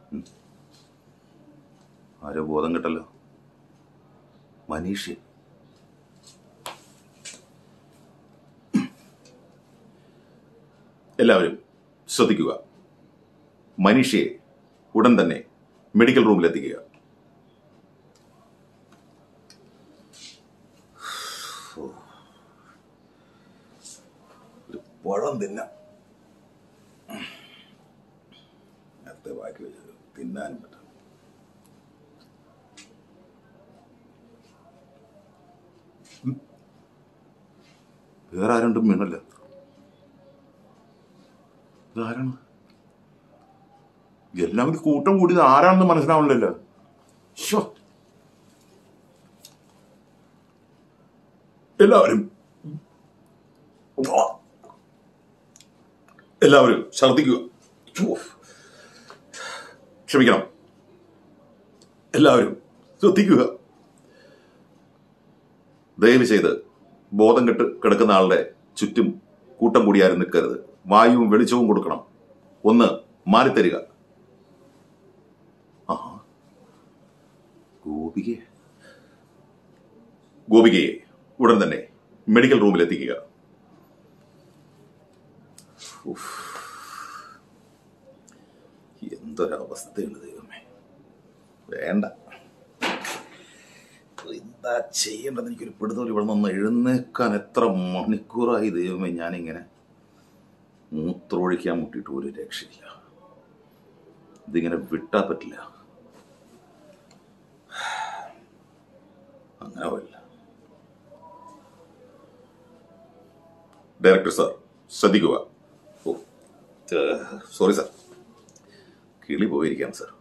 ആരോ ബോധം കിട്ടല്ലോ മനീഷ് എല്ലാവരും ശ്രദ്ധിക്കുക മനീഷയെ ഉടൻ തന്നെ മെഡിക്കൽ റൂമിലെത്തിക്കുക ഒരു പഴം തിന്നാം നേരത്തെ ബാക്കി വെച്ചത് തിന്നാനും പറ്റും ഉം. വേറെ ആരുണ്ടും വീണല്ല ഇതാരാണ് എല്ലാം കൂടി കൂട്ടം കൂടിയത് ആരാണെന്ന് മനസ്സിലാവണില്ലല്ലോ ശ്ശോ. എല്ലാവരും എല്ലാവരും ഛർദിക്കുക ഛോ. ക്ഷമിക്കണം എല്ലാവരും ശ്രദ്ധിക്കുക ദയവ് ചെയ്ത് ബോധം കെട്ട് കിടക്കുന്ന ആളുടെ ചുറ്റും കൂട്ടം കൂടി ആരും നിൽക്കരുത് വായുവും വെളിച്ചവും കൊടുക്കണം ഒന്ന് മാറിത്തരിക ആ ഗോപികയെ ഗോപികയെ ഉടൻ തന്നെ മെഡിക്കൽ റൂമിൽ എത്തിക്കുക ഉഫ്. എന്തൊരവസ്ഥയാണ് ദൈവമേ വേണ്ട എന്താ ചെയ്യേണ്ടത് എനിക്കൊരു പിടുത്തം ഇവിടെ നിന്ന് എഴുന്നേക്കാൻ എത്ര മണിക്കൂറായി ദൈവമേ ഞാനിങ്ങനെ മൂത്രമൊഴിക്കാൻ മുട്ടിയിട്ട് ഒരു രക്ഷയില്ല ഇതിങ്ങനെ വിട്ടാ പറ്റില്ല അങ്ങനെ ആവില്ല ഡയറക്ടർ സാർ ശ്രദ്ധിക്കുക ഓ സോറി സാർ കിളി പോയിരിക്കാം സാർ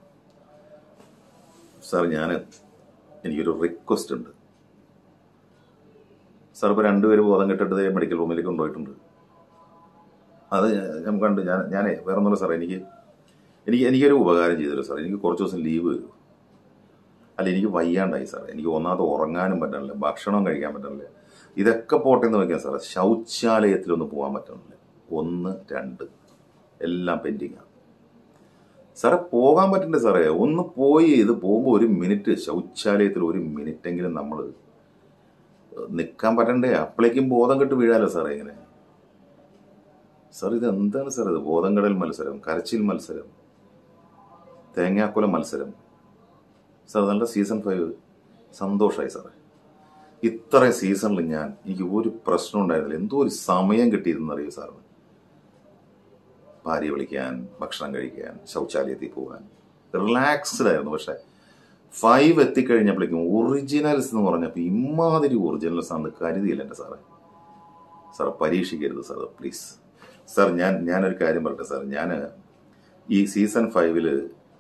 സാർ ഞാൻ എനിക്കൊരു റിക്വസ്റ്റ് ഉണ്ട് സാർ ഇപ്പോൾ രണ്ടുപേര് ബോധം കെട്ടിട്ട് ദേ മെഡിക്കൽ റൂമിലേക്ക് കൊണ്ടുപോയിട്ടുണ്ട് അത് ഞാൻ കണ്ട് ഞാൻ ഞാനേ വേറെ ഒന്നുമില്ല സാർ എനിക്ക് എനിക്ക് എനിക്കൊരു ഉപകാരം ചെയ്തല്ലോ സാർ എനിക്ക് കുറച്ച് ദിവസം ലീവ് തരൂ അല്ല എനിക്ക് വയ്യാണ്ടായി സാർ എനിക്ക് ഒന്നാമത് ഉറങ്ങാനും പറ്റണില്ല ഭക്ഷണം കഴിക്കാൻ പറ്റണില്ല ഇതൊക്കെ പോട്ടെ എന്ന് വയ്ക്കാം സാർ ശൗചാലയത്തിലൊന്നും പോകാൻ പറ്റണില്ല ഒന്ന് രണ്ട് എല്ലാം പെൻഡിങ്ങാണ് സാറേ പോകാൻ പറ്റണ്ടേ സാറേ ഒന്ന് പോയി ഇത് പോകുമ്പോൾ ഒരു മിനിറ്റ് ശൗചാലയത്തിൽ ഒരു മിനിറ്റെങ്കിലും നമ്മൾ നിൽക്കാൻ പറ്റണ്ടേ അപ്പോഴേക്കും ബോധം കെട്ട് വീഴാലോ സാറേ ഇങ്ങനെ സാർ ഇത് എന്താണ് സാർ ഇത് ബോധം കടൽ മത്സരം കരച്ചിൽ മത്സരം തേങ്ങാക്കുല മത്സരം സാർ നല്ല സീസൺ ഫൈവ് സന്തോഷമായി സാറേ ഇത്രയും സീസണിൽ ഞാൻ എനിക്ക് ഒരു പ്രശ്നം ഉണ്ടായിരുന്നില്ല എന്തോ ഒരു സമയം കിട്ടിയിരുന്നറിയോ സാറിന് ഭാര്യ വിളിക്കാൻ ഭക്ഷണം കഴിക്കാൻ ശൗചാലയത്തിൽ പോകാൻ റിലാക്സ്ഡ് ആയിരുന്നു പക്ഷെ ഫൈവ് എത്തിക്കഴിഞ്ഞപ്പോഴേക്കും ഒറിജിനൽസ് എന്ന് പറഞ്ഞപ്പോൾ ഇമാതിരി ഒറിജിനൽസ് ആണെന്ന് കരുതിയില്ല എൻ്റെ സാറേ സാർ പരീക്ഷിക്കരുത് സാർ പ്ലീസ് സാർ ഞാൻ ഞാനൊരു കാര്യം പറയട്ടെ സാർ ഞാൻ ഈ സീസൺ ഫൈവില്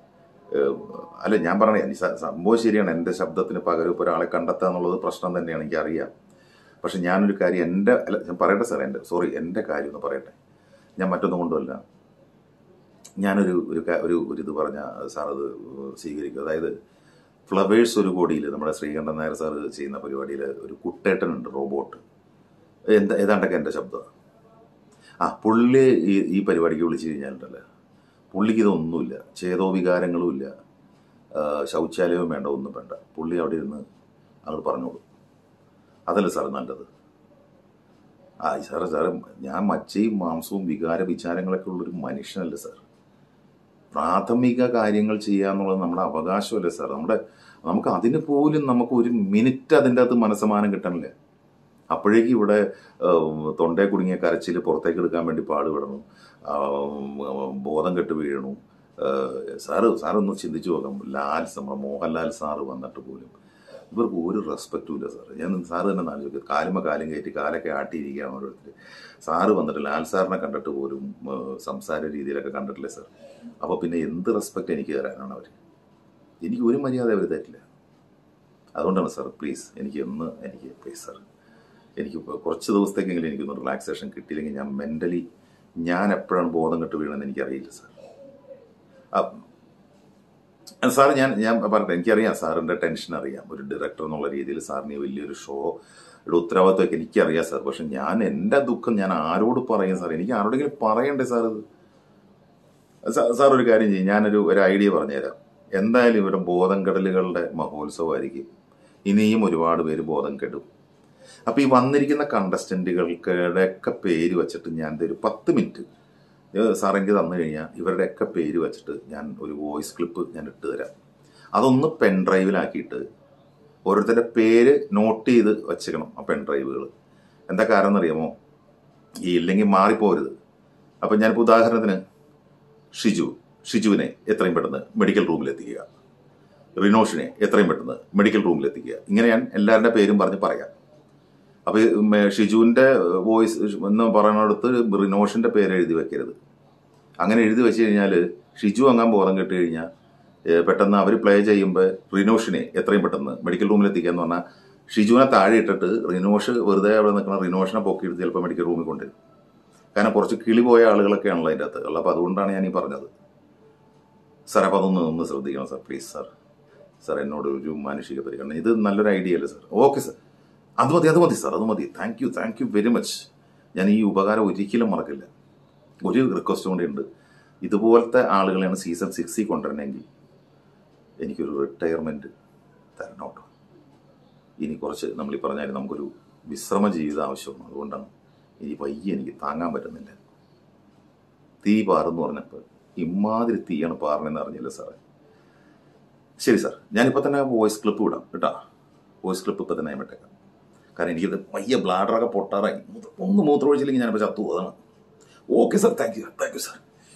അല്ല ഞാൻ പറഞ്ഞ സംഭവം ശരിയാണ് എൻ്റെ ശബ്ദത്തിന് പകരം ഇപ്പോൾ ഒരാളെ കണ്ടെത്തുക എന്നുള്ളത് പ്രശ്നം തന്നെയാണ് എനിക്കറിയാം പക്ഷെ ഞാനൊരു കാര്യം എൻ്റെ അല്ല ഞാൻ പറയട്ടെ സാർ എൻ്റെ സോറി എൻ്റെ കാര്യം ഒന്ന് പറയട്ടെ ഞാൻ മറ്റൊന്നും കൊണ്ടുമല്ല ഞാനൊരു ഒരു കാ- ഒരു ഒരു ഇത് പറഞ്ഞ സാർ അത് സ്വീകരിക്കും അതായത് ഫ്ലവേഴ്സ് ഒരു കോടിയിൽ നമ്മുടെ ശ്രീകണ്ഠൻ നായർ സാർ ചെയ്യുന്ന പരിപാടിയിൽ ഒരു കുട്ടേട്ടനുണ്ട് റോബോട്ട് എന്താ ഏതാണ്ടൊക്കെ എൻ്റെ ശബ്ദം ആ പുള്ളി ഈ ഈ പരിപാടിക്ക് വിളിച്ചു കഴിഞ്ഞാലുണ്ടല്ലോ പുള്ളിക്ക് ഇതൊന്നുമില്ല ചേതോവികാരങ്ങളും ഇല്ല ആ, ശൗചാലയവും വേണ്ട ഒന്നും വേണ്ട പുള്ളി അവിടെ ഇരുന്ന് അങ്ങോട്ട് പറഞ്ഞോളൂ അതല്ലേ സാർ നല്ലത് ആ സാറേ സാറേ ഞാൻ മച്ചയും മാംസവും വികാര വിചാരങ്ങളൊക്കെ ഉള്ളൊരു മനുഷ്യനല്ലേ സാർ പ്രാഥമിക കാര്യങ്ങൾ ചെയ്യുക എന്നുള്ളത് നമ്മുടെ അവകാശമല്ലേ സാർ നമ്മുടെ നമുക്ക് അതിന് പോലും നമുക്ക് ഒരു മിനിറ്റ് അതിൻ്റെ അകത്ത് മനസ്സമാനം കിട്ടണില്ല അപ്പോഴേക്കും ഇവിടെ തൊണ്ടയെ കുടുങ്ങിയ കരച്ചിൽ പുറത്തേക്ക് എടുക്കാൻ വേണ്ടി പാടുപെടണം ആ, ബോധം കെട്ട് വീഴണു ആ, സാറ് സാറൊന്ന് ചിന്തിച്ചു നോക്കാം ലാൽ നമ്മുടെ മോഹൻലാൽ സാറ് വന്നിട്ട് പോലും ഇവർക്ക് ഒരു റെസ്പെക്റ്റും ഇല്ല സാർ ഞാൻ സാറ് തന്നെ ആലോചിക്കും കാലുമ കാലും കയറ്റി കാലൊക്കെ ആട്ടിയിരിക്കുകയാണ് ഓരോരുത്തർ സാറ് വന്നിട്ട് ലാൽ സാറിനെ കണ്ടിട്ട് പോലും ആ, സംസാര രീതിയിലൊക്കെ കണ്ടിട്ടില്ലേ സാർ അപ്പോൾ പിന്നെ എന്ത് റെസ്പെക്റ്റ് എനിക്ക് തരാനാണ് അവർ എനിക്ക് ഒരു മര്യാദ അവർ തരില്ല അതുകൊണ്ടാണ് സാർ പ്ലീസ് എനിക്ക് ഒന്ന് എനിക്ക് പ്ലീസ് സാർ എനിക്ക് ഇപ്പൊ കുറച്ച് ദിവസത്തേക്കെങ്കിലും എനിക്കൊന്ന് റിലാക്സേഷൻ കിട്ടിയില്ലെങ്കിൽ ഞാൻ മെൻ്റലി ഞാൻ എപ്പോഴാണ് ബോധം കെട്ട് വീണെന്ന് എനിക്കറിയില്ല സാർ ആ, സാർ ഞാൻ ഞാൻ പറഞ്ഞത് എനിക്കറിയാം സാറിൻ്റെ ടെൻഷൻ അറിയാം ഒരു ഡയറക്ടർ എന്നുള്ള രീതിയിൽ സാറിന് ഈ വലിയൊരു ഷോയുടെ ഉത്തരവാദിത്തമൊക്കെ എനിക്കറിയാം സാർ പക്ഷെ ഞാൻ എൻ്റെ ദുഃഖം ഞാൻ ആരോട് പറയും സാർ എനിക്ക് ആരോടെങ്കിലും പറയണ്ടേ സാർ ഇത് സാ- സാർ ഒരു കാര്യം ചെയ്യും ഞാനൊരു ഒരു ഐഡിയ പറഞ്ഞുതരാം എന്തായാലും ഇവിടെ ബോധം കെടലുകളുടെ മഹോത്സവമായിരിക്കും ഇനിയും ഒരുപാട് പേര് ബോധം കെടും അപ്പൊ ഈ വന്നിരിക്കുന്ന കണ്ടസ്റ്റന്റുകൾക്കുടെ ഒക്കെ പേര് വെച്ചിട്ട് ഞാൻ ദേ ഒരു പത്ത് മിനിറ്റ് സാർ എനിക്ക് തന്നു കഴിഞ്ഞാൽ ഇവരുടെ ഒക്കെ പേര് വെച്ചിട്ട് ഞാൻ ഒരു വോയിസ് ക്ലിപ്പ് ഞാൻ ഇട്ട് തരാം അതൊന്ന് പെൻ ഡ്രൈവിലാക്കിയിട്ട് ഓരോരുത്തരുടെ പേര് നോട്ട് ചെയ്ത് വെച്ചേക്കണം ആ പെൻ ഡ്രൈവുകൾ എന്താ കാരണം എന്നറിയാമോ ഈ ഇല്ലെങ്കിൽ മാറിപ്പോരുത് അപ്പം ഞാനിപ്പോൾ ഉദാഹരണത്തിന് ഷിജു ഷിജുവിനെ എത്രയും പെട്ടെന്ന് മെഡിക്കൽ റൂമിൽ എത്തിക്കുക റിനോഷിനെ എത്രയും പെട്ടെന്ന് മെഡിക്കൽ റൂമിൽ എത്തിക്കുക ഇങ്ങനെ ഞാൻ എല്ലാവരുടെ പേരും പറഞ്ഞ് പറയാം അപ്പൊ ഈ മെ- ഷിജുവിന്റെ വോയിസ് എന്ന് പറയുന്നിടത്ത് റിനോഷിന്റെ പേര് എഴുതി വെക്കരുത് അങ്ങനെ എഴുതി വെച്ച് കഴിഞ്ഞാൽ ഷിജു അങ്ങാൻ ബോധം കെട്ട് കഴിഞ്ഞാൽ പെട്ടെന്ന് അവർ പ്ലേ ചെയ്യുമ്പോൾ റിനോഷിനെ എത്രയും പെട്ടെന്ന് മെഡിക്കൽ റൂമിൽ എത്തിക്കുക എന്ന് പറഞ്ഞാൽ ഷിജുവിനെ താഴെ ഇട്ടിട്ട് റിനോഷ് വെറുതെ അവിടെ നിൽക്കുന്ന റിനോഷിനെ പൊക്കിയെടുത്ത് ചിലപ്പോൾ മെഡിക്കൽ റൂമിൽ കൊണ്ടുവരും കാരണം കുറച്ച് കിളി പോയ ആളുകളൊക്കെയാണല്ലോ അതിൻ്റെ അകത്ത് ഉള്ളത് അപ്പോൾ അതുകൊണ്ടാണ് ഞാൻ ഈ പറഞ്ഞത് സാർ അപ്പോൾ അതൊന്ന് ഒന്ന് ശ്രദ്ധിക്കണം സാർ പ്ലീസ് സാർ സാർ എന്നോട് ഒരു മാനുഷിക പരിഗണന ഇത് നല്ലൊരു ഐഡിയ അല്ലേ സാർ ഓക്കെ സാർ അത് മതി അത് മതി സാർ അത് മതി thank you thank you very much ഞാൻ ഈ ഉപകാരം ഒരിക്കലും മറക്കില്ല ഒരു റിക്വസ്റ്റ് കൂടി ഉണ്ട് ഇതുപോലത്തെ ആളുകളെയാണ് സീസൺ സിക്സിൽ കൊണ്ടുവരണമെങ്കിൽ എനിക്കൊരു റിട്ടയർമെൻറ്റ് തരണം കേട്ടോ ഇനി കുറച്ച് നമ്മൾ ഈ പറഞ്ഞാൽ നമുക്കൊരു വിശ്രമ ജീവിതം ആവശ്യമാണ് അതുകൊണ്ടാണ് ഇനി വയ്യ എനിക്ക് താങ്ങാൻ പറ്റുന്നില്ല തീ പാറെന്ന് പറഞ്ഞപ്പോൾ ഇമാതിരി തീയാണ് പാറണെന്ന് അറിഞ്ഞില്ല സാറേ ശരി സാർ ഞാനിപ്പോൾ തന്നെ വോയിസ് ക്ലിപ്പ് വിടാം കേട്ടോ വോയിസ് ക്ലിപ്പ് ഇപ്പം തന്നെ ഞാൻ വിട്ടേക്കാം കാരണം എനിക്കിത് വയ്യ ബ്ലാഡറൊക്കെ പൊട്ടാറായി മൂത്ര- ഒന്ന് മൂത്രമൊഴിച്ചില്ലെങ്കിൽ ഞാനിപ്പോൾ ചത്തു അതാണ് okay sir thank you thank you sir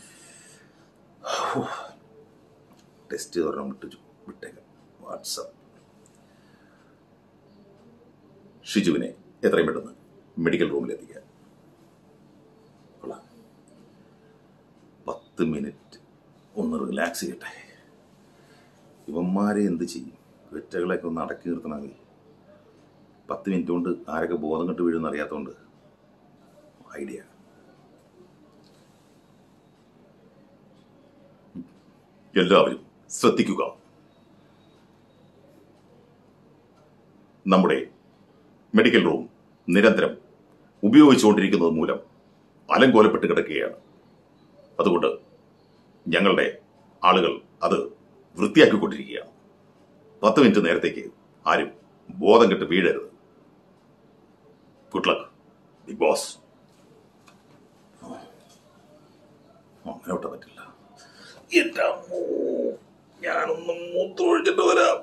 test ഒരെണ്ണം വിട്ടു വിട്ടേക്കാം വാട്സപ്പ് ഷിജുവിനെ എത്രയും പെട്ടെന്ന് മെഡിക്കൽ റൂമിൽ എത്തിക്കുക കൊള്ളാം. പത്ത് മിനിറ്റ് ഒന്ന് റിലാക്സ് ചെയ്യട്ടെ ഇവന്മാരെ എന്ത് ചെയ്യും വെറ്റകളെയൊക്കെ ഒന്ന് അടക്കി നിർത്തണമെങ്കിൽ പത്ത് മിനിറ്റ് കൊണ്ട് ആരൊക്കെ ബോധം കെട്ട് വീഴുമെന്ന് അറിയാത്തതുകൊണ്ട് ഐഡിയ എല്ലാവരും ശ്രദ്ധിക്കുക നമ്മുടെ മെഡിക്കൽ റൂം നിരന്തരം ഉപയോഗിച്ചുകൊണ്ടിരിക്കുന്നത് മൂലം അലങ്കോലപ്പെട്ട് കിടക്കുകയാണ് അതുകൊണ്ട് ഞങ്ങളുടെ ആളുകൾ അത് വൃത്തിയാക്കിക്കൊണ്ടിരിക്കുകയാണ് പത്ത് മിനിറ്റ് നേരത്തേക്ക് ആരും ബോധം കെട്ട് വീഴരുത് ഗുഡ് ലക്ക് ബിഗ് ബോസ് അങ്ങനെ വിട്ടാൻ പറ്റില്ല എന്റെ അമ്മോ, ഞാനൊന്ന് മൂത്രമൊഴിച്ചിട്ട് വരാം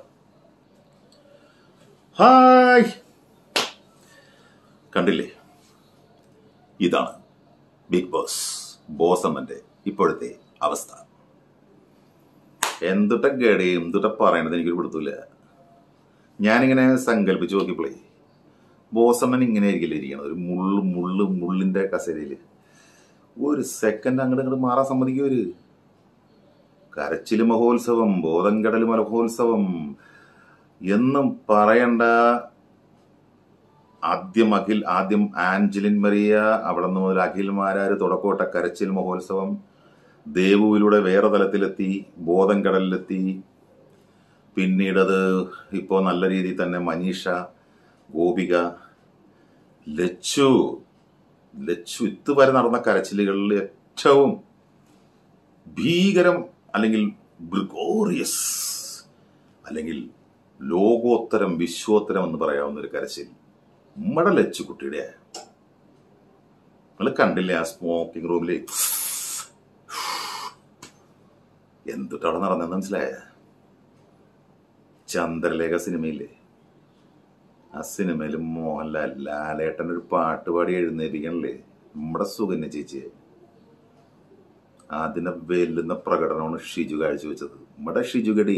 ഹായ് കണ്ടില്ലേ ഇതാണ് ബിഗ് ബോസ് ബോസമ്മന്റെ ഇപ്പോഴത്തെ അവസ്ഥ എന്തുട്ട ഗഡി എന്തുട്ട പറയണത് എനിക്കൊരു പിടുത്തില്ല ഞാനിങ്ങനെ സങ്കല്പിച്ച് നോക്കിയപ്പോഴേ ബോസമ്മൻ ഇങ്ങനെ ആയിരിക്കില്ല ഇരിക്കണം ഒരു മുള്ളു മുള്ളു മുള്ളിന്റെ കസേരയിൽ ഒരു സെക്കൻഡ് അങ്ങോട്ട് അങ്ങോട്ട് മാറാൻ സമ്മതിക്കുവര് കരച്ചില് മഹോത്സവം ബോധംകടൽ മഹോത്സവം എന്നും പറയണ്ട ആദ്യം അഖിൽ ആദ്യം ആഞ്ചലിൻ മറിയ അവിടെ നിന്ന് മുതൽ അഖിൽമാരാര് തുടക്കോട്ട കരച്ചിൽ മഹോത്സവം ദേവുവിലൂടെ വേറെ തലത്തിലെത്തി ബോധം കടലിലെത്തി പിന്നീടത് ഇപ്പോൾ നല്ല രീതിയിൽ തന്നെ മനീഷ ഗോപിക ലച്ചു ലച്ചു ഇതുവരെ നടന്ന കരച്ചിലുകളിൽ ഏറ്റവും ഭീകരം അല്ലെങ്കിൽ ബ്രിഗോറിയസ് അല്ലെങ്കിൽ ലോകോത്തരം വിശ്വോത്തരം എന്ന് പറയാവുന്ന ഒരു കരച്ചിൽ നമ്മുടെ ലച്ചു കുട്ടിയുടെ നിങ്ങൾ കണ്ടില്ലേ ആ സ്മോക്കിംഗ് റൂമില് എന്തിട്ടവിടെ നടന്നെന്ന് മനസ്സിലായ ചന്ദ്രലേഖ സിനിമയില്ലേ ആ സിനിമയിൽ മോഹൻലാൽ ലാലേട്ടൻ ഒരു പാട്ട് പാടി എഴുന്നേൽപ്പിക്കണല്ലേ നമ്മുടെ സുകന്യ ചേച്ചിയെ അതിനെ വെല്ലുന്ന പ്രകടനമാണ് ഷിജു കാഴ്ചവെച്ചത് നമ്മുടെ ഷിജുഗഡി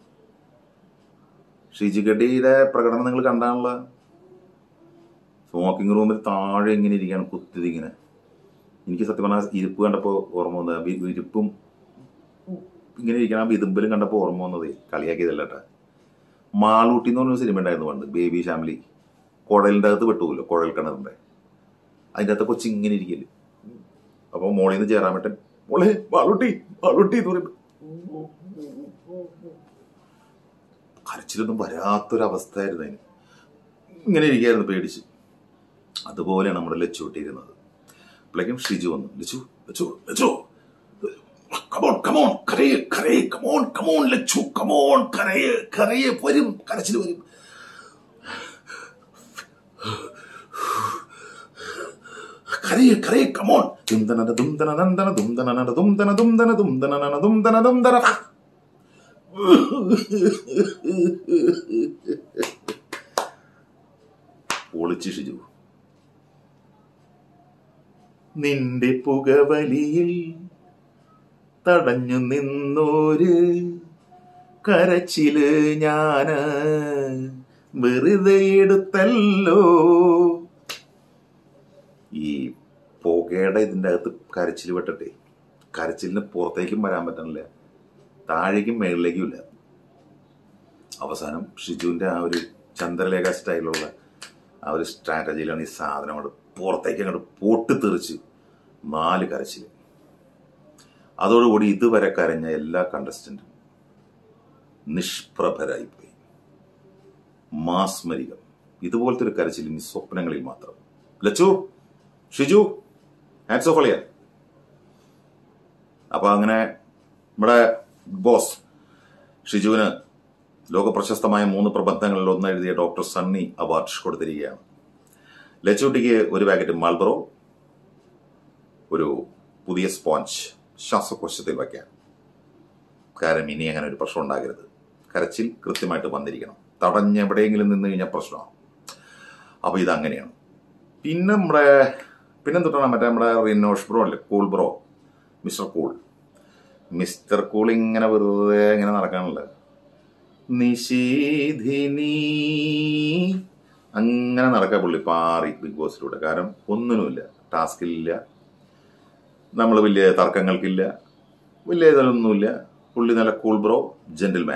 ഷിജുഗഡിയുടെ പ്രകടനം നിങ്ങൾ കണ്ടാണല്ല സ്മോക്കിംഗ് റൂമിൽ താഴെ ഇങ്ങനെ ഇരിക്കുകയാണ് കുത്തിരി ഇങ്ങനെ എനിക്ക് സത്യം പറഞ്ഞാൽ ഇരിപ്പ് കണ്ടപ്പോൾ ഓർമ്മ വന്നത് വി- ഇരിപ്പും ഇങ്ങനെ ഇരിക്കണം ആ വിതുമ്പലും കണ്ടപ്പോൾ ഓർമ്മ വന്നതേ കളിയാക്കിയതല്ല കേട്ടാ മാളൂട്ടി എന്ന് പറഞ്ഞ സിനിമ ഉണ്ടായിരുന്നു പണ്ട് ബേബി ഫാമിലി കുഴലിൻ്റെ അകത്ത് പെട്ടുപോലോ കുഴൽ കിണറിൻ്റെ അതിൻ്റെ അകത്ത് കൊച്ചി ഇങ്ങനെ ഇരിക്കല് അപ്പോൾ മോളിൽ നിന്ന് ചേരാമട്ടൻ മോളെ മാളൂട്ടി മാളൂട്ടി എന്ന് പറയുമ്പോൾ കരച്ചിലൊന്നും വരാത്തൊരവസ്ഥയായിരുന്നു അതിന് ഇങ്ങനെ ഇരിക്കുകയായിരുന്നു പേടിച്ച് അതുപോലെയാണ് നമ്മുടെ ലച്ചു ഇട്ടിരുന്നത് അപ്പോഴേക്കും ഷിജു വന്നു Lachu Lachu Lachu come on come on Lachu come on കരയെ കരയെ വരും കരച്ചിൽ വരും കരയെ കരയെ കമോൺ ദുംദനന ദുംദന നന്ദന ദുംദനന ദുംദന ദുംദന ദുംദനന ദുംദന ദുംദന പൊളിച്ച് ഷിജു നിന്റെ പുകവലിയിൽ തടഞ്ഞു നിന്നോര് കരച്ചില് ഞാന് വെറുതെ എടുത്തല്ലോ ഈ പുകയുടെ ഇതിൻ്റെ അകത്ത് കരച്ചിൽ പെട്ടിട്ടേ കരച്ചിലിന് പുറത്തേക്കും വരാൻ പറ്റണില്ല താഴേക്കും മേളിലേക്കും ഇല്ല അവസാനം ഷിജുവിൻ്റെ ആ ഒരു ചന്ദ്രലേഖ സ്റ്റൈലുള്ള ആ ഒരു സ്ട്രാറ്റജിയിലാണ് ഈ സാധനം അങ്ങോട്ട് പുറത്തേക്ക് അങ്ങോട്ട് പൊട്ടിത്തെറിച്ച് നാല് കരച്ചിൽ അതോടുകൂടി ഇതുവരെ കരഞ്ഞ എല്ലാ കണ്ടസ്റ്റന്റും നിഷ്പ്രഭരായിപ്പോയി മാസ്മരികം ഇതുപോലത്തെ ഒരു കരച്ചിൽ ഇനി സ്വപ്നങ്ങളിൽ മാത്രം ലച്ചു ഷിജു ഹാറ്റ്സ് ഓഫ് അളിയ അപ്പൊ അങ്ങനെ നമ്മുടെ ബോസ് ഷിജുവിന് ലോകപ്രശസ്തമായ മൂന്ന് പ്രബന്ധങ്ങളിൽ ഒന്ന് എഴുതിയ ഡോക്ടർ സണ്ണി അവാർഡ് കൊടുത്തിരിക്കുകയാണ് ലച്ചൂട്ടിക്ക് ഒരു പാക്കറ്റ് മാൾബറോ ഒരു പുതിയ സ്പോഞ്ച് ശ്വാസകോശത്തിൽ വയ്ക്കാൻ കാരണം ഇനി അങ്ങനെ ഒരു പ്രശ്നം ഉണ്ടാകരുത് കരച്ചിൽ കൃത്യമായിട്ട് വന്നിരിക്കണം തടഞ്ഞ് എവിടെയെങ്കിലും നിന്ന് കഴിഞ്ഞാൽ പ്രശ്നമാണ് അപ്പോൾ ഇതങ്ങനെയാണ് പിന്നെ നമ്മുടെ പിന്നെന്തൊട്ടാണ് മറ്റേ നമ്മുടെ റിനോഷ് ബ്രോ അല്ലേ cool bro mister cool mister cool ഇങ്ങനെ വെറുതെ ഇങ്ങനെ നടക്കാനല്ലേ നിശീധിനി അങ്ങനെ നടക്കുക പുള്ളി പാറി ബിഗ് ബോസിലൂടെ കാരണം ഒന്നിനുമില്ല ടാസ്കിലില്ല നമ്മൾ വലിയ തർക്കങ്ങൾക്കില്ല വലിയ ഇതിലൊന്നുമില്ല പുള്ളി നല്ല കൂൾ ബ്രോ ജെന്റിൽമാൻ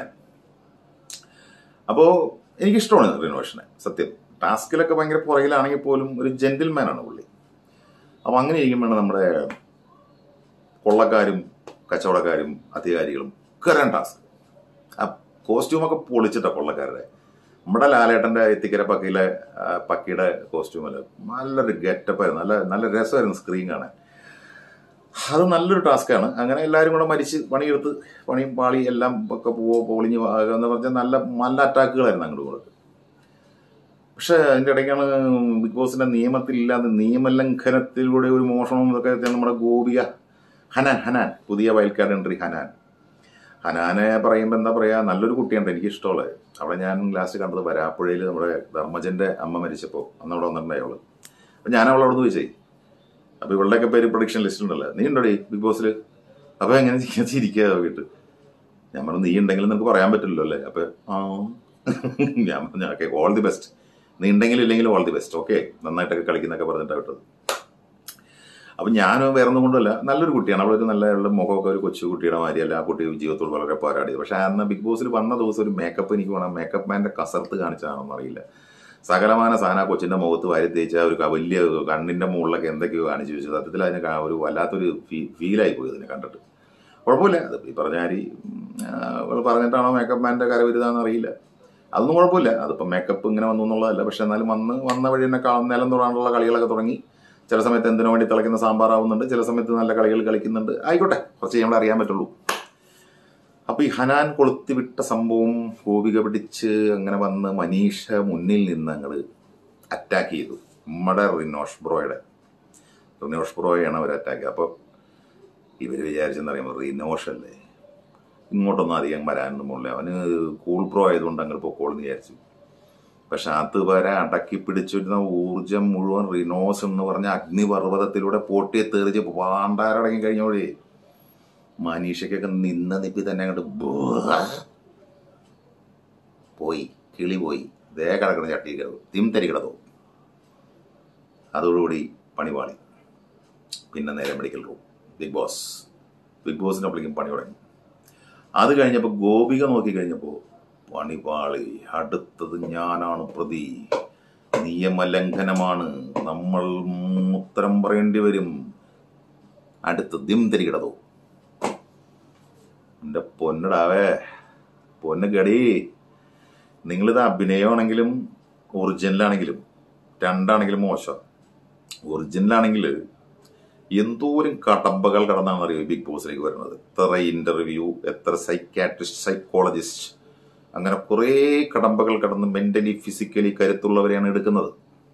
അപ്പോൾ എനിക്കിഷ്ടമാണ് റിനോവേഷനെ സത്യം ടാസ്കിലൊക്കെ ഭയങ്കര പുറകിലാണെങ്കിൽ പോലും ഒരു ജെന്റിൽമാൻ ആണ് പുള്ളി അപ്പോൾ അങ്ങനെ ഇരിക്കുമ്പോഴാണ് നമ്മുടെ കൊള്ളക്കാരും കച്ചവടക്കാരും അധികാരികളും കരൺ ടാസ്ക് ആ കോസ്റ്റ്യൂമൊക്കെ പൊളിച്ചിട്ടാ കൊള്ളക്കാരുടെ നമ്മുടെ ലാലേട്ടന്റെ എത്തിക്കര പക്കിയിലെ ആ, പക്കിയുടെ കോസ്റ്റ്യൂമല്ല നല്ലൊരു ഗെറ്റപ്പായിരുന്നു നല്ല നല്ല രസമായിരുന്നു സ്ക്രീൻ കാണാൻ അത് നല്ലൊരു ടാസ്ക്കാണ് അങ്ങനെ എല്ലാവരും കൂടെ മരിച്ച് പണിയെടുത്ത് പണിയും പാളി എല്ലാം ഒക്കെ പോവോ പൊളിഞ്ഞ് വാ- എന്ന് പറഞ്ഞാൽ നല്ല നല്ല അറ്റാക്കുകളായിരുന്നു അങ്ങോട്ട് കൂടെ പക്ഷെ അതിന്റെ ഇടയ്ക്കാണ് ബിഗ് ബോസിന്റെ നിയമത്തിലില്ലാതെ നിയമലംഘനത്തിലൂടെ ഒരു മോഷണം ഇതൊക്കെ നമ്മുടെ ഗോപിക ഹനാൻ ഹനാൻ പുതിയ വൈൽഡ് കാർഡ് എൻട്രി ഹനാൻ ഹനാനെ പറയുമ്പോൾ എന്താ പറയാ നല്ലൊരു കുട്ടിയുണ്ട് എനിക്ക് ഇഷ്ടമുള്ളത് അവിടെ ഞാൻ ലാസ്റ്റ് കണ്ടത് വരാപ്പുഴയിൽ നമ്മുടെ ധർമ്മജന്റെ അമ്മ മരിച്ചപ്പോൾ അന്ന് അവിടെ വന്നിട്ടുണ്ടായി അവള് അപ്പൊ ഞാൻ അവളെ അവിടെ നിന്ന് ചോദിച്ചേ അപ്പൊ ഇവളുടെയൊക്കെ പേര് പ്രൊഡിക്ഷൻ ലിസ്റ്റ് ഉണ്ടല്ലോ നീ ഉണ്ടോടി ബിഗ് ബോസിൽ അപ്പൊ എങ്ങനെ ചിരിക്കുക നോക്കിയിട്ട് ഞാൻ പറഞ്ഞു നീ ഉണ്ടെങ്കിലും നിനക്ക് പറയാൻ പറ്റില്ലല്ലോ അല്ലേ അപ്പൊ ആ ഞാൻ പറഞ്ഞു ഓക്കെ ഓൾ ദി ബെസ്റ്റ് നീ ഉണ്ടെങ്കിലും ഇല്ലെങ്കിലും ഓൾ ദി ബെസ്റ്റ് ഓക്കെ നന്നായിട്ടൊക്കെ കളിക്കുന്നൊക്കെ പറഞ്ഞിട്ടാണ് വിട്ടത് അപ്പൊ ഞാൻ വേറെ ഒന്നും കൊണ്ടല്ല നല്ലൊരു കുട്ടിയാണ് അവളൊരു നല്ല അവളുടെ മുഖമൊക്കെ ഒരു കൊച്ചു കുട്ടിയുടെ മാതിരിയല്ല ആ കുട്ടി ജീവിതത്തോട് വളരെ പോരാടിയത് പക്ഷെ അന്ന് ബിഗ് ബോസിൽ വന്ന ദിവസം ഒരു മേക്കപ്പ് എനിക്ക് വേണം മേക്കപ്പ് മാന്റെ കസർത്ത് കാണിച്ചതാണെന്ന് അറിയില്ല സകലമാന സാധന കൊച്ചിന്റെ മുഖത്ത് വാരി തേച്ച ഒരു ക- വലിയ കണ്ണിന്റെ മുകളിലൊക്കെ എന്തൊക്കെയോ കാണിച്ചു വെച്ചു സത്യത്തിൽ അതിന് കാ- ഒരു വല്ലാത്തൊരു ഫീലായി പോയി അതിനെ കണ്ടിട്ട് കുഴപ്പമില്ല അത് ഈ പറഞ്ഞ ആരി അവൾ പറഞ്ഞിട്ടാണോ മേക്കപ്പ് മാന്റെ കരവിരുതാന്ന് അറിയില്ല അതൊന്നും കുഴപ്പമില്ല അതിപ്പോൾ മേക്കപ്പ് ഇങ്ങനെ വന്നു എന്നുള്ളതല്ല പക്ഷെ എന്നാലും വന്ന് വന്ന വഴി തന്നെ കാ- നിലം തൊടാനുള്ള കളികളൊക്കെ തുടങ്ങി ചില സമയത്ത് എന്തിനു വേണ്ടി തിളയ്ക്കുന്ന സാമ്പാറാവുന്നുണ്ട് ചില സമയത്ത് നല്ല കളികൾ കളിക്കുന്നുണ്ട് ആയിക്കോട്ടെ കുറച്ച് നമ്മൾ അറിയാൻ പറ്റുള്ളൂ അപ്പൊ ഈ ഹനാൻ കൊളുത്തി വിട്ട സംഭവം ഗോപിക പിടിച്ച് അങ്ങനെ വന്ന് മനീഷ മുന്നിൽ നിന്ന് അങ്ങട് അറ്റാക്ക് ചെയ്തു നമ്മുടെ റിനോഷ് ബ്രോയുടെ റിനോഷ് ബ്രോയാണ് അവർ അറ്റാക്ക് ചെയ്തത് അപ്പോൾ ഇവർ വിചാരിച്ചെന്ന് പറയുമ്പോൾ റിനോഷ് അല്ലേ ഇങ്ങോട്ടൊന്നും അധികം വരാനൊന്നും പോകില്ല അവന് കൂൾ പ്രോ ആയതുകൊണ്ട് അങ്ങോട്ട് പൊക്കോളെന്ന് വിചാരിച്ചു പക്ഷെ അതുവരെ അടക്കി പിടിച്ചിരുന്ന ഊർജം മുഴുവൻ റിനോസ് എന്ന് പറഞ്ഞ അഗ്നിപർവ്വതത്തിലൂടെ പൊട്ടിയെ തെറിച്ച് പാണ്ടാരടങ്ങി കഴിഞ്ഞോഴേ മനീഷയ്ക്കൊക്കെ നിന്ന നിപ്പി തന്നെ അങ്ങോട്ട് പോയി കിളി പോയി ദേ കിടക്കുന്ന ചട്ടി കിടന്നു തിംതരി കിടന്നു അതോടുകൂടി പണിപാളി പിന്നെ നേരെ medical room big boss big ബോസിന്റെ അപ്പോഴേക്കും പണി തുടങ്ങി അത് കഴിഞ്ഞപ്പോൾ ഗോപിക നോക്കി കഴിഞ്ഞപ്പോൾ പണിപാളി അടുത്തത് ഞാനാണ് പ്രതി നിയമലംഘനമാണ് നമ്മൾ ഉത്തരം പറയേണ്ടി വരും അടുത്ത് ദിം തിരികിടതോ എന്റെ പൊന്നിടാവേ പൊന്ന് ഗടി നിങ്ങളിത് അഭിനയമാണെങ്കിലും ഒറിജിനലാണെങ്കിലും രണ്ടാണെങ്കിലും മോശം ഒറിജിനലാണെങ്കിൽ എന്തോരം കടമ്പകൾ കടന്നാണ് അറിയോ ഈ ബിഗ് ബോസിലേക്ക് വരുന്നത് എത്ര ഇന്റർവ്യൂ എത്ര സൈക്കാട്രിസ്റ്റ് സൈക്കോളജിസ്റ്റ് അങ്ങനെ കുറേ കടമ്പകൾ കടന്ന് മെന്റലി ഫിസിക്കലി കരുത്തുള്ളവരെയാണ് എടുക്കുന്നത്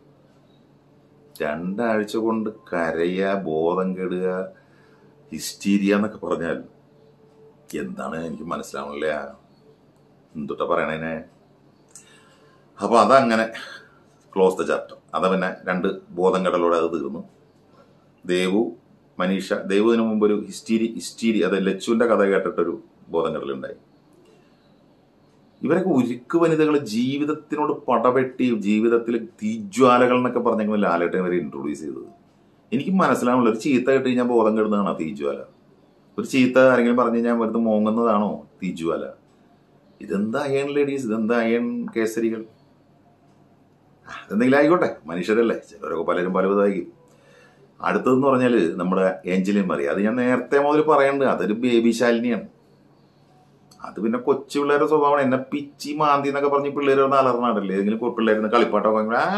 രണ്ടാഴ്ച കൊണ്ട് കരയ ബോധം കെടുക ഹിസ്റ്റീരിയ എന്നൊക്കെ പറഞ്ഞാൽ എന്താണ് എനിക്ക് മനസ്സിലാവണില്ല എന്തുട്ടാ പറയണേനെ അപ്പൊ അതങ്ങനെ ക്ലോസ് ദ ചാപ്റ്റർ അതാ പിന്നെ രണ്ട് ബോധം കടലോടെ അത് തീർന്നു ദേവു മനീഷ ദേവുവിന് മുമ്പ് ഒരു ഹിസ്റ്റീരി ഹിസ്റ്റീരി അത് ലച്ചുവിന്റെ കഥ കേട്ടിട്ടൊരു ബോധം കടലുണ്ടായി ഇവരൊക്കെ ഉരുക്ക് വനിതകൾ ജീവിതത്തിനോട് പടവെട്ടി ജീവിതത്തിൽ തീജ്വാലകൾ എന്നൊക്കെ പറഞ്ഞെങ്കിൽ ലാലേട്ടൻ ഇവരെ ഇൻട്രൊഡ്യൂസ് ചെയ്തത് എനിക്ക് മനസ്സിലാവുന്നില്ല ഒരു ചീത്ത കേട്ട് കഴിഞ്ഞാൽ ബോധം കെടുന്നതാണോ തീജ്വാല ഒരു ചീത്ത ആരെങ്കിലും പറഞ്ഞു കഴിഞ്ഞാൽ വെറുതെ മോങ്ങുന്നതാണോ തീജ്വാല ഇതെന്താ അയൺ ലേഡീസ് ഇതെന്താ അയൺ കേസരികൾ ആ, അതെന്തെങ്കിലും ആയിക്കോട്ടെ മനുഷ്യരല്ലേ ചിലരൊക്കെ പലരും പലവിധമായിരിക്കും അടുത്തതെന്ന് പറഞ്ഞാൽ നമ്മുടെ ഏഞ്ചലിൻ മറിയ അത് ഞാൻ നേരത്തെ മുതൽ പറയുന്നുണ്ട് അതൊരു ബേബി ശാലിനിയാണ് അത് പിന്നെ കൊച്ചു പിള്ളേരുടെ സ്വഭാവമാണ് എന്നെ പിച്ചി മാന്തി എന്നൊക്കെ പറഞ്ഞ് പിള്ളേർ ഒന്ന് അലർന്നാടല്ലേ ഏതെങ്കിലും പിള്ളേരുന്ന് കളിപ്പാട്ടൊക്കെ വാങ്ങി ആ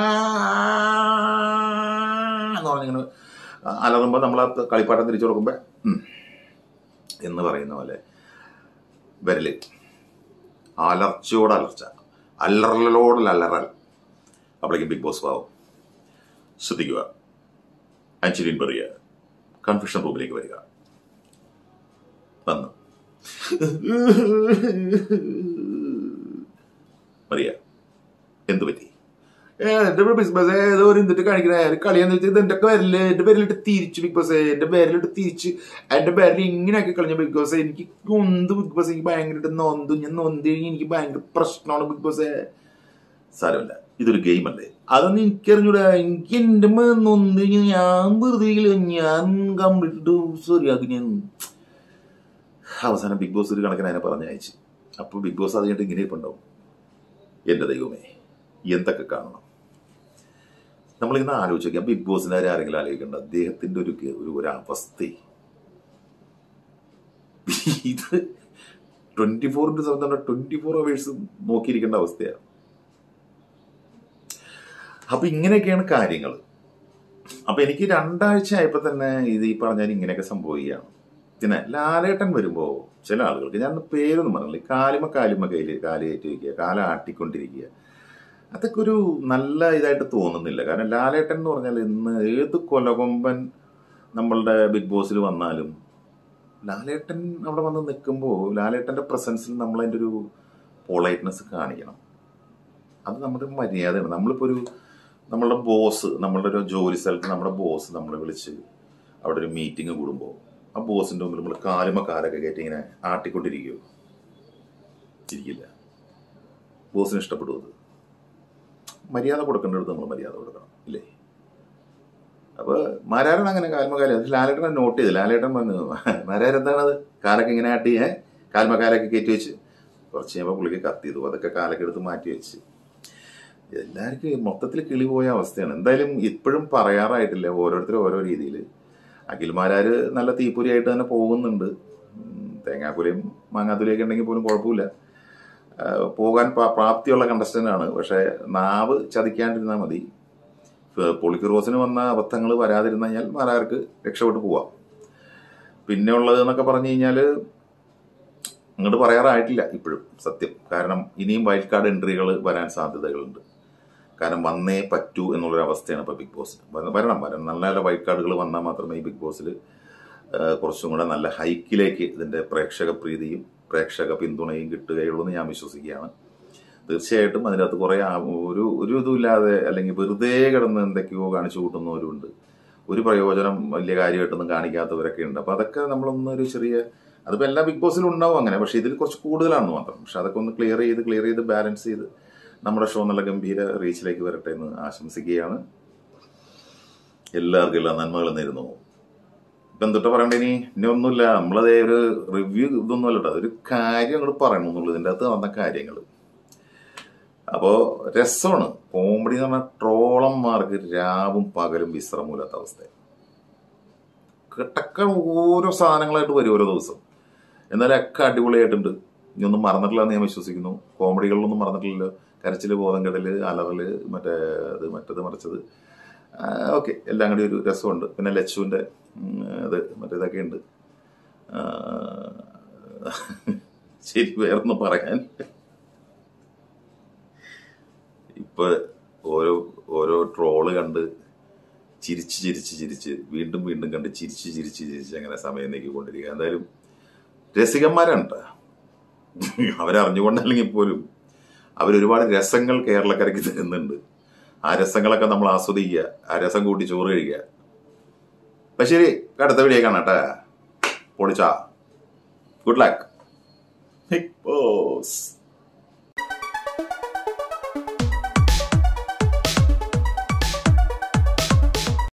എന്ന് പറഞ്ഞിങ്ങനെ അലറുമ്പോൾ നമ്മൾ ആ കളിപ്പാട്ടം തിരിച്ചു കൊടുക്കുമ്പോൾ ഉം എന്ന് പറയുന്ന പോലെ വിരല് അലർച്ചയോട് അലർച്ച അലറലോട് അലറൽ അപ്പോഴേക്കും ബിഗ് ബോസ് പാവം ശ്രദ്ധിക്കുക അഞ്ചലിൻ പറയുക കൺഫ്യൂഷൻ റൂമിലേക്ക് വരിക വന്നു മറിയ എന്തു പറ്റി ഏ, എന്റെ ബിഗ് ബോസ് ഏതോ ഒരു എന്നിട്ട് കാണിക്കണേ കളിയാന്ന് വെച്ചാൽ എന്റെ പേരില് എന്റെ പേരിലിട്ട് തിരിച്ചു ബിഗ് ബോസ് എന്റെ പേരിലിട്ട് തിരിച്ച് എന്റെ പേരിൽ ഇങ്ങനെയൊക്കെ കളഞ്ഞ ബിഗ് ബോസ് എനിക്ക് നൊന്ത് ബിഗ് ബോസ് എനിക്ക് ഭയങ്കരമായിട്ട് നൊന്തു ഞാൻ നൊന്ത് കഴിഞ്ഞ് എനിക്ക് ഭയങ്കര പ്രശ്നമാണ് ബിഗ് ബോസ് സാരമില്ല ഇതൊരു ഗെയിം അല്ലേ അതൊന്നും എനിക്കറിഞ്ഞൂടാ എനിക്ക് എന്റെ മേ നൊന്ത് കഴിഞ്ഞാൽ ഞാൻ വെറുതെ ഇരിക്കില്ല. ഞാൻ കംപ്ലീറ്റ് ശരിയാക്കി ഞാൻ അവസാനം ബിഗ് ബോസ് ഒരു കണക്കിന് അതിനെ പറഞ്ഞയച്ചു അപ്പോൾ ബിഗ് ബോസ് അത് കഴിഞ്ഞിട്ട് ഇങ്ങനെ ഇരിപ്പുണ്ടാവും എന്റെ ദൈവമേ എന്തൊക്കെ കാണണം നമ്മളിങ്ങനെ ആലോചിച്ച് നോക്കിയാൽ ബിഗ് ബോസിനെ ആരെങ്കിലും ആലോചിക്കണ്ട അദ്ദേഹത്തിന്റെ ഒരു ഒരു ഒരു അവസ്ഥ ഇത് twenty four into seven twenty four hours നോക്കിയിരിക്കേണ്ട അവസ്ഥയാണ് അപ്പൊ ഇങ്ങനെയൊക്കെയാണ് കാര്യങ്ങൾ അപ്പൊ എനിക്ക് രണ്ടാഴ്ച ആയപ്പോ തന്നെ ഇത് ഈ പറഞ്ഞാൽ ഇങ്ങനെയൊക്കെ സംഭവിക്കുകയാണ് പിന്നെ ലാലേട്ടൻ വരുമ്പോ ചില ആളുകൾക്ക് ഞാൻ പേരൊന്നും പറഞ്ഞില്ല കാലുമ കാലുമ കയ്യിൽ കാല് കയറ്റി വയ്ക്കുക കാല ആട്ടിക്കൊണ്ടിരിക്കുക അതൊക്കെ ഒരു നല്ല ഇതായിട്ട് തോന്നുന്നില്ല കാരണം ലാലേട്ടൻ എന്ന് പറഞ്ഞാൽ ഇന്ന് ഏത് കൊലകൊമ്പൻ നമ്മളുടെ ബിഗ് ബോസിൽ വന്നാലും ലാലേട്ടൻ അവിടെ വന്ന് നിൽക്കുമ്പോൾ ലാലേട്ടന്റെ പ്രസൻസിൽ നമ്മൾ അതിൻ്റെ ഒരു പൊളൈറ്റ്നെസ് കാണിക്കണം അത് നമ്മുടെ ഒരു മര്യാദയാണ് നമ്മളിപ്പോൾ ഒരു നമ്മളുടെ ബോസ് നമ്മളുടെ ഒരു ജോലി സ്ഥലത്ത് നമ്മുടെ ബോസ് നമ്മളെ വിളിച്ച് അവിടെ ഒരു മീറ്റിംഗ് കൂടുമ്പോൾ ആ ബോസിന്റെ മുമ്പിൽ നമ്മൾ കാലുമ കാലൊക്കെ കയറ്റി ഇങ്ങനെ ആട്ടിക്കൊണ്ടിരിക്കുമോ ഇരിക്കില്ല ബോസിന് ഇഷ്ടപ്പെടും അത് മര്യാദ കൊടുക്കേണ്ടടുത്ത് നമ്മൾ മര്യാദ കൊടുക്കണം ഇല്ലേ അപ്പൊ മാരാരൻ അങ്ങനെ കാൽമകാലം അത് ലാലേട്ടനെ നോട്ട് ചെയ്ത് ലാലേട്ടൻ പറഞ്ഞു മാരാരൻ എന്താണത് കാലൊക്കെ ഇങ്ങനെ ആട്ടി ഏ കാൽമകാലൊക്കെ കയറ്റി വെച്ച് കുറച്ച് കഴിയുമ്പോൾ പുള്ളിക്ക് കത്തി ചെയ്തു അതൊക്കെ കാലൊക്കെ എടുത്ത് മാറ്റി വെച്ച് എല്ലാവർക്കും മൊത്തത്തിൽ കിളി പോയ അവസ്ഥയാണ് എന്തായാലും ഇപ്പോഴും പറയാറായിട്ടില്ല ഓരോരുത്തരും ഓരോ രീതിയിൽ അഖിൽമാരാര് നല്ല തീപ്പൊരിയായിട്ട് തന്നെ പോകുന്നുണ്ട് ഉം, തേങ്ങാക്കുലയും മാങ്ങാത്തുലയൊക്കെ ഉണ്ടെങ്കിൽ പോലും കുഴപ്പമില്ല ആ, പോകാൻ പ്രാ- പ്രാപ്തിയുള്ള കണ്ടസ്റ്റന്റ് ആണ് പക്ഷെ നാവ് ചതിക്കാണ്ടിരുന്നാൽ മതി പൊളിക്കുറോസിന് വന്ന അബദ്ധങ്ങൾ വരാതിരുന്നു കഴിഞ്ഞാൽ മാരാർക്ക് രക്ഷപ്പെട്ടു പോവാം പിന്നെ ഉള്ളത് എന്നൊക്കെ പറഞ്ഞു കഴിഞ്ഞാൽ അങ്ങോട്ട് പറയാറായിട്ടില്ല ഇപ്പോഴും സത്യം കാരണം ഇനിയും വൈൽഡ് കാർഡ് എൻട്രികൾ വരാൻ സാധ്യതകളുണ്ട് കാരണം വന്നേ പറ്റൂ എന്നുള്ളൊരു അവസ്ഥയാണ് ഇപ്പോൾ ബിഗ് ബോസ് വരണം വരണം നല്ല നല്ല വൈൽഡ് കാർഡുകൾ വന്നാൽ മാത്രമേ ഈ ബിഗ് ബോസിൽ കുറച്ചും കൂടെ നല്ല ഹൈക്കിലേക്ക് ഇതിന്റെ പ്രേക്ഷക പ്രീതിയും പ്രേക്ഷക പിന്തുണയും കിട്ടുകയുള്ളൂ എന്ന് ഞാൻ വിശ്വസിക്കുകയാണ് തീർച്ചയായിട്ടും അതിനകത്ത് കുറെ ആ- ഒരു ഒരു ഇതുമില്ലാതെ അല്ലെങ്കിൽ വെറുതെ കിടന്ന് എന്തൊക്കെയോ കാണിച്ചു കൂട്ടുന്നവരുണ്ട് ഒരു പ്രയോജനം വലിയ കാര്യമായിട്ടൊന്നും കാണിക്കാത്തവരൊക്കെ ഉണ്ട് അപ്പൊ അതൊക്കെ നമ്മളൊന്ന് ഒരു ചെറിയ അതിപ്പോ എല്ലാ ബിഗ് ബോസിലും ഉണ്ടാവും അങ്ങനെ പക്ഷെ ഇതിൽ കുറച്ച് കൂടുതലാണെന്ന് മാത്രം പക്ഷെ അതൊക്കെ ഒന്ന് ക്ലിയർ ചെയ്ത് ക്ലിയർ ചെയ്ത് ബാലൻസ് ചെയ്ത് നമ്മുടെ ഷോ നല്ല ഗംഭീര റീച്ചിലേക്ക് വരട്ടെ എന്ന് ആശംസിക്കുകയാണ് എല്ലാവർക്കും എല്ലാ നന്മകളും നേരുന്നു ഇപ്പൊ എന്തൊട്ട് പറയണ്ടേ ഇനി ഇനി ഒന്നുമില്ല നമ്മളതേ ഒരു റിവ്യൂ ഇതൊന്നും അല്ല കേട്ടോ ഒരു കാര്യം അങ്ങോട്ട് പറയണം എന്നുള്ളൂ ഇതിൻ്റെ അകത്ത് വന്ന കാര്യങ്ങൾ അപ്പോ രസമാണ് കോമഡി എന്ന് പറഞ്ഞാൽ ട്രോളന്മാർക്ക് രാവും പകലും വിശ്രമമില്ലാത്ത അവസ്ഥ കിട്ടക്ക ഓരോ സാധനങ്ങളായിട്ട് വരും ഓരോ ദിവസം എന്നാലും ഒക്കെ അടിപൊളിയായിട്ടുണ്ട് ഇനി ഒന്നും മറന്നിട്ടില്ല എന്ന് ഞാൻ വിശ്വസിക്കുന്നു കോമഡികളിലൊന്നും മറന്നിട്ടില്ലല്ലോ കരച്ചില് ബോധം കെടല് അലറല് മറ്റേ ഇത് മറ്റത് മറിച്ചത് ഓക്കെ എല്ലാം കൂടി ഒരു രസമുണ്ട് പിന്നെ ലച്ചുവിൻ്റെ ഉം, അത് മറ്റേതൊക്കെ ഉണ്ട് ആ, ശരി വേറൊന്നും പറയാൻ ഇപ്പൊ ഓരോ ഓരോ ട്രോള് കണ്ട് ചിരിച്ച് ചിരിച്ച് ചിരിച്ച് വീണ്ടും വീണ്ടും കണ്ട് ചിരിച്ച് ചിരിച്ച് ചിരിച്ച് അങ്ങനെ സമയം നീക്കിക്കൊണ്ടിരിക്കുക എന്തായാലും രസികന്മാരാണ് ട്ടോ. അവരറിഞ്ഞുകൊണ്ടല്ലെങ്കിൽ പോലും അവരൊരുപാട് രസങ്ങൾ കേരളക്കരയ്ക്ക് തരുന്നുണ്ട് ആ രസങ്ങളൊക്കെ നമ്മൾ ആസ്വദിക്കുക ആ രസം കൂട്ടി ചോറ് കഴിക്കുക അപ്പൊ ശരി അടുത്ത വീഡിയോ കാണാം ട്ടാ. പൊളിച്ചാ ഗുഡ് ലക്ക് ബിഗ് ബോസ്